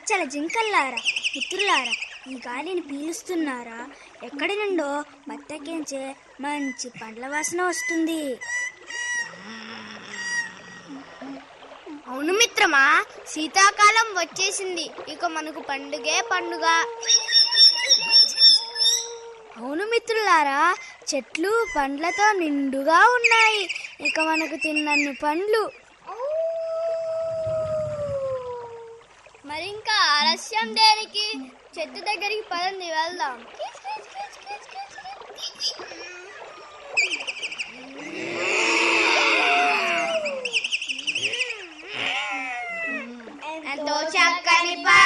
చల జింకల్లారా మిత్రులారా ఈ గాలిని పీలుస్తున్నారా ఎక్కడి నుండో బత్తకించే మంచి పండ్ల వాసన వస్తుంది అవును మిత్రమా శీతాకాలం వచ్చేసింది ఇక మనకు పండుగే పండుగ అవును మిత్రులారా చెట్లు పండ్లతో నిండుగా ఉన్నాయి ఇక మనకు తిన్నన్ని పండ్లు మరింకా ఆలస్యం దేనికి చెట్టు దగ్గరికి పదండి వెళ్దాం ఎంతో చక్కని